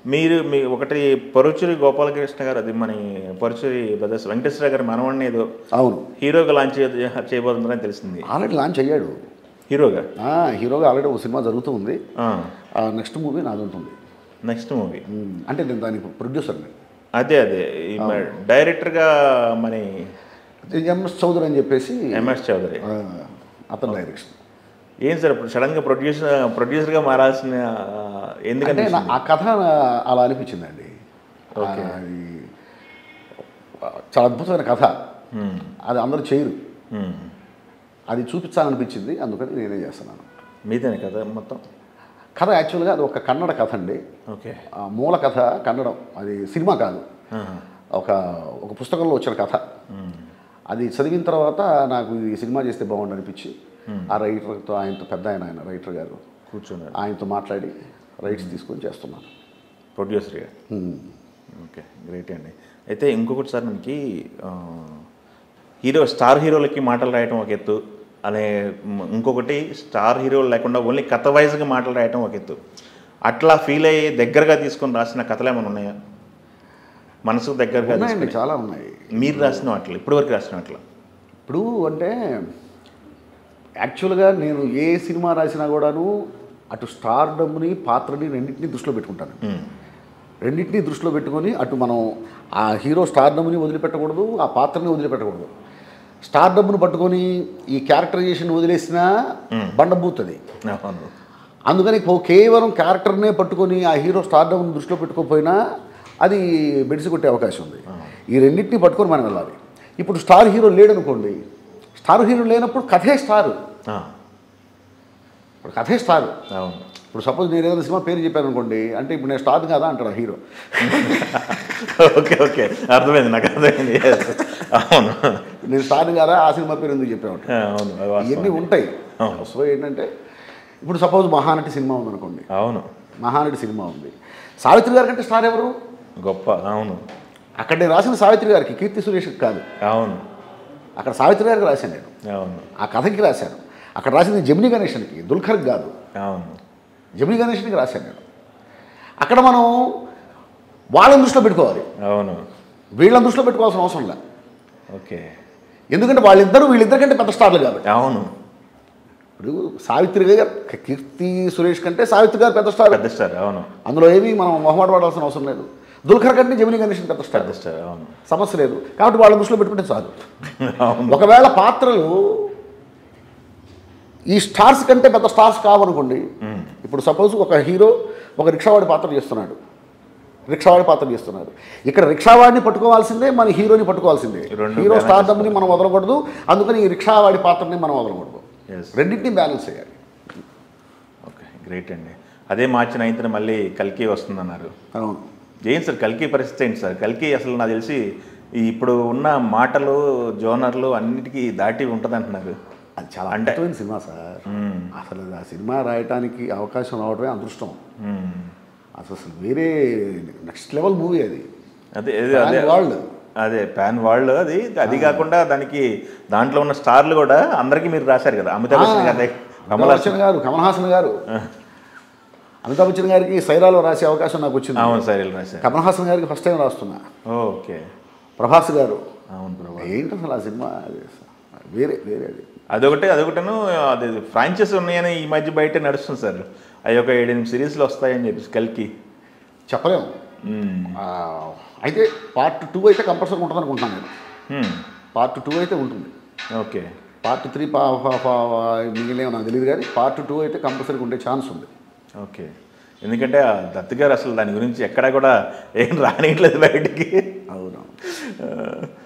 మీరు మీ ఒకటి పరుచూరి గోపాలకృష్ణ గారు అది మన పరుచూరి బ్రదర్స్ వెంకటేశ్వర గారి మనవడిని ఏదో అవును హీరోగా లాంచ్ చేయబోతున్నారని తెలిసింది ఆల్రెడీ లాంచ్ అయ్యాడు హీరోగా ఆ, హీరోగా ఆల్రెడీ ఒక సినిమా జరుగుతూ ఉంది ఆ, నెక్స్ట్ మూవీ నాది ఉంటుంది నెక్స్ట్ మూవీ ఉమ్, అంటే నేను దానికి ప్రొడ్యూసర్ని అదే అదే ఈ మ- డైరెక్టర్గా మన ఎంఎస్ చౌదరి అని చెప్పేసి ఎంఎస్ చౌదరి ఆ, అతని డైరెక్షన్ ఏం సార్ ఇప్పుడు సడన్గా ప్రొడ్యూసర్ ప్రొడ్యూసర్గా మారాల్సిన ఆ, ఎందుకని అంటే నా- ఆ కథ అలా అనిపించిందండి ఆ, అది చాలా అద్భుతమైన కథ హ్మ్, అది అందరూ చేయరు హ్మ్. అది చూపించాలనిపించింది అందుకని నేనే చేస్తున్నాను మీదేనే కదా మొత్తం కథ యాక్చువల్గా అది ఒక కన్నడ కథ అండి ఓకే ఆ మూల కథ కన్నడం అది సినిమా కాదు ఆహా. ఒక ఒక పుస్తకంలో వచ్చిన కథ హ్మ్. అది చదివిన తర్వాత నాకు ఈ సినిమా చేస్తే బాగుండు అనిపించి ఆ రైటర్తో ఆయనతో పెద్ద ఆయన ఆయన రైటర్ గారు కూర్చున్నారు ఆయనతో మాట్లాడి రైట్స్ తీసుకొని చేస్తున్నాను ప్రొడ్యూసర్గా హ్మ్. ఓకే గ్రేట్ అండి అయితే ఇంకొకటి సార్ మనకి ఆ, హీరో స్టార్ హీరోలకి మాటలు రాయటం ఒక ఎత్తు అనే మ్, ఇంకొకటి స్టార్ హీరోలు లేకుండా ఓన్లీ కథ వైజ్గా మాటలు రాయటం ఒక ఎత్తు అట్లా ఫీల్ అయ్యి దగ్గరగా తీసుకొని రాసిన కథలు ఏమైనా ఉన్నాయా మనసుకు దగ్గరగా ఉన్నాయండి తీసుకొని. చాలా ఉన్నాయి మీరు రాసిన అట్లా ఇప్పటి వరకు రాసిన అట్లా ఇప్పుడు అంటే యాక్చువల్గా నేను ఏ సినిమా రాసినా కూడాను అటు స్టార్డమ్ని పాత్రని రెండింటిని దృష్టిలో పెట్టుకుంటాను మ్, రెండింటిని దృష్టిలో పెట్టుకొని అటు మనం ఆ హీరో స్టార్డమ్ని వదిలిపెట్టకూడదు ఆ పాత్రని వదిలిపెట్టకూడదు స్టార్డమ్ను పట్టుకొని ఈ క్యారెక్టరైజేషన్ వదిలేసినా బండబూతుంది అవును అందుకని కో- కేవలం క్యారెక్టర్నే పట్టుకొని ఆ హీరో స్టార్డమ్ని దృష్టిలో పెట్టుకోకపోయినా అది బెడిసి కొట్టే అవకాశం ఉంది ఈ రెండింటిని పట్టుకొని మనం వెళ్ళాలి ఇప్పుడు స్టార్ హీరో లేడనుకోండి స్టార్ హీరో లేనప్పుడు కథే స్టారు ఆ, ఇప్పుడు కథే స్టార్ అవును ఇప్పుడు సపోజ్ నేను ఏదైనా సినిమా పేరు చెప్పాను అనుకోండి అంటే ఇప్పుడు నేను స్టార్ కదా అంటాడు ఆ హీరో ఓకే ఓకే అర్థమైంది నాకు అర్థమైంది Yes. అవును నేను స్టార్ కదా ఆ సినిమా పేరు ఎందుకు చెప్పాను ఆ, అవును అది వాస్తవం. ఇవన్నీ ఉంటాయి అవును. సో ఏంటంటే ఇప్పుడు సపోజ్ మహానటి సినిమా ఉందనుకోండి అవును మహానటి సినిమా ఉంది సావిత్రి గారి కంటే స్టార్ ఎవరు గొప్ప అవును అక్కడ నేను రాసిన సావిత్రి గారికి కీర్తి సురేష్కి కాదు అవును అక్కడ సావిత్రి గారికి రాశాను నేను అవును ఆ కథకి రాశాను అక్కడ రాసింది జమిని గణేషన్కి దుల్కర్కి కాదు అవును జమిని గణేషన్కి రాశాను నేను అక్కడ మనం వాళ్ళని దృష్టిలో పెట్టుకోవాలి అవును వీళ్ళని దృష్టిలో పెట్టుకోవాల్సిన అవసరం లేదు ఓకే ఎందుకంటే వాళ్ళిద్దరూ వీళ్ళిద్దరికంటే పెద్ద స్టార్లు కాబట్టి అవును ఇప్పుడు సావిత్రి గారు కీర్తి సురేష్ కంటే సావిత్రి గారు పెద్ద స్టార్ పెద్ద స్టార్ అవును అందులో ఏమీ మనం మొహమాట పడాల్సిన అవసరం లేదు దుల్కర్ కంటే జమిని గణేషన్ పెద్ద స్టార్ పెద్ద స్టార్ అవును సమస్య లేదు కాబట్టి వాళ్ళని దృష్టిలో పెట్టుకుంటే చాలు అవును ఒకవేళ పాత్రలు ఈ స్టార్స్ కంటే పెద్ద స్టార్స్ కావనుకోండి ఇప్పుడు సపోజ్ ఒక హీరో ఒక రిక్షావాడి పాత్ర చేస్తున్నాడు రిక్షావాడి పాత్ర చేస్తున్నాడు ఇక్కడ రిక్షావాడిని పట్టుకోవాల్సిందే మన హీరోని పట్టుకోవాల్సిందే రెండు హీరో balance స్టార్డమ్ని మనం వదలకూడదు అందుకని ఈ రిక్షావాడి పాత్రని మనం వదలకూడదు ఎస్ రెండింటిని బ్యాలెన్స్ చేయాలి ఓకే గ్రేట్ అండి అదే మార్చి నైన్త్న మళ్ళీ కల్కి వస్తుందన్నారు అవును ఏం సార్ కల్కి పరిస్థితి ఏంటి సార్ కల్కి అసలు నాకు తెలిసి ఈ ఇప్పుడు ఉన్న మాటలు జోనర్లు అన్నిటికీ దాటి ఉంటుంది అంటున్నారు అది చాలా అంటే- అద్భుతమైన సినిమా సార్ మ్మ్. అసలు ఆ సినిమా రాయటానికి అవకాశం రావడమే అదృష్టం మ్మ్. అసలు అసలు వేరే నెక్స్ట్ లెవెల్ మూవీ అది అదే అదే Pan అదే world. అదే ప్యాన్ వరల్డ్ అది అది కాకుండా దానికి దాంట్లో ఉన్న స్టార్లు కూడా అందరికీ మీరు రాశారు కదా అమితాబ్ బచ్చన్ గారి అమితాబ్ కమల్ బచ్చన్ గారు కమల్ హాసన్ గారు అమితాబ్ బచ్చన్ గారికి సైరాలో రాసే అవకాశం నాకు వచ్చింది అవును సార్ వీళ్ళు రాశారు కమల్ హాసన్ గారికి ఫస్ట్ టైం రాస్తున్నా ఓకే ప్రభాస్ గారు అవును ప్రభా ఏంటి అసలు ఆ సినిమా అది వేరే వేరే అది అదొకటి అదొకటను అది ఫ్రాంచైజ్ ఉన్నాయని ఈ మధ్య బయట నడుస్తుంది సార్ అవి ఒక ఏడెనిమిది సిరీస్లు వస్తాయని చెప్పేసి కల్కి చెప్పలేము మ్మ్. ఆ, అయితే పార్ట్ టూ అయితే కంపల్సరీ ఉంటుంది అనుకుంటున్నాను నేను మ్మ్. పార్ట్ టూ అయితే ఉంటుంది ఓకే పార్ట్ త్రీ పా పా- పా- మిగిలిన నాకు తెలియదు కానీ పార్ట్ టూ అయితే కంపల్సరీగా ఉండే ఛాన్స్ ఉంది ఓకే ఎందుకంటే ఆ దత్ గారు అసలు దాని గురించి ఎక్కడా కూడా ఏం రానియట్లేదు బయటికి అవును ఆ,